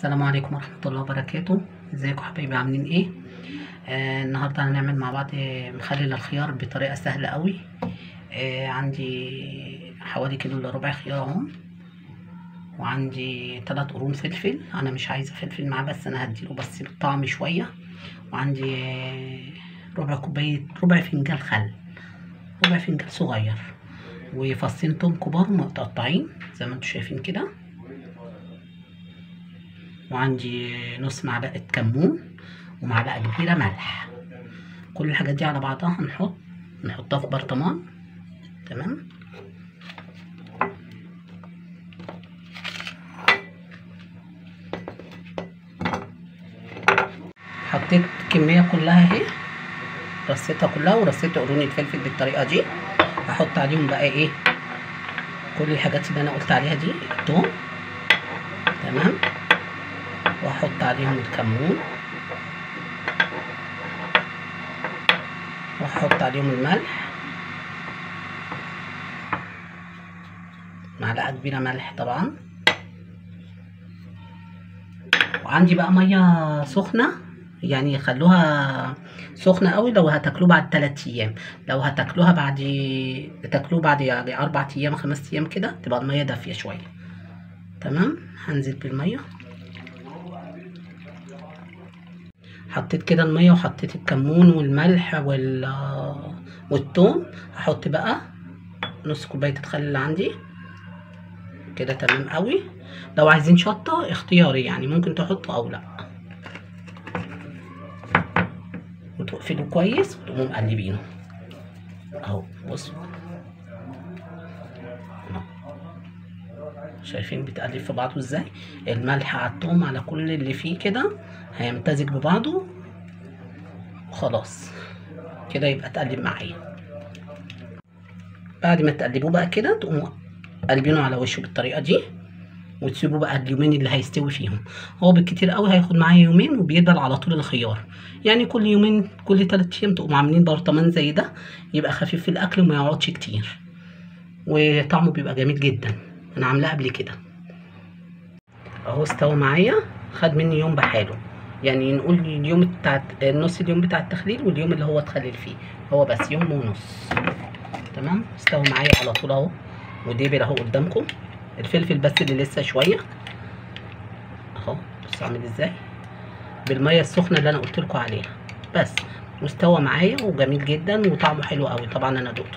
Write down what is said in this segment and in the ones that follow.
السلام عليكم ورحمة الله وبركاته ازيكم حبايبي عاملين ايه آه النهاردة هنعمل مع بعض آه، مخلل الخيار بطريقة سهلة قوي آه عندي حوالي كيلو الا ربع خيار اهو وعندي تلات قرون فلفل انا مش عايزة فلفل معاه بس انا هديله بس الطعم شوية وعندي آه، ربع كوباية ربع فنجان خل ربع فنجان صغير وفصين توم كبار متقطعين زي ما انتم شايفين كده وعندي نص معلقة كمون ومعلقة كبيرة ملح كل الحاجات دي على بعضها هنحط نحطها في برطمان تمام حطيت الكمية كلها اهي رصيتها كلها ورصيت قرون الفلفل بالطريقة دي هحط عليهم بقى ايه كل الحاجات اللي انا قلت عليها دي التوم تمام واحط عليهم الكمون واحط عليهم الملح معلقه كبيره ملح طبعا وعندي بقى ميه سخنه يعني خلوها سخنة قوي لو هتاكلوه بعد تلات ايام لو هتاكلوها بعد تاكلوه بعد يعني اربع ايام خمس ايام كده تبقى المية دافية شوية تمام هنزل بالمية حطيت كده المية وحطيت الكمون والملح وال والثوم هحط بقى نص كوباية الخل اللي عندي كده تمام قوي لو عايزين شطة اختياري يعني ممكن تحطوا او لا وتقفلوا كويس وتقوموا مقلبينه اهو بصوا شايفين بيتقلب في بعضه ازاي الملح على الثوم على كل اللي فيه كده هيمتزج ببعضه وخلاص كده يبقى اتقلب معايا بعد ما تقلبوه بقى كده تقوموا قلبينه على وشه بالطريقه دي وتسيبوه بقى اليومين اللي هيستوي فيهم هو بالكتير قوي هياخد معايا يومين وبيدبل على طول الخيار يعني كل يومين كل تلات ايام تقوموا عاملين برطمان زي ده يبقى خفيف في الاكل وما يقعدش كتير وطعمه بيبقى جميل جدا انا عاملاه قبل كده اهو استوى معايا خد مني يوم بحاله يعني نقول اليوم بتاع نص اليوم بتاع التخليل واليوم اللي هو اتخلل فيه هو بس يوم ونص تمام استوى معايا على طول اهو وديبل اهو قدامكم الفلفل بس اللي لسه شويه اهو بصوا عامل ازاي بالميه السخنه اللي انا قلت لكم عليها بس واستوى معايا وجميل جدا وطعمه حلو قوي طبعا انا دقته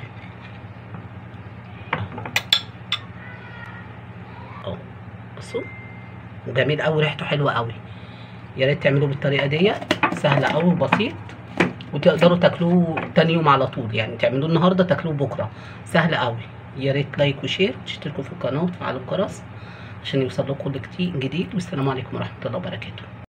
اهو بصوا وجميل قوي ريحته حلوه قوي يا ريت تعملوه بالطريقه ديت سهله قوي وبسيط وتقدروا تاكلوه تاني يوم على طول يعني تعملوه النهارده تاكلوه بكره سهل قوي يا ريت لايك وشير تشتركوا في القناه وتفعلوا الجرس عشان يوصل لكم كل جديد والسلام عليكم ورحمه الله وبركاته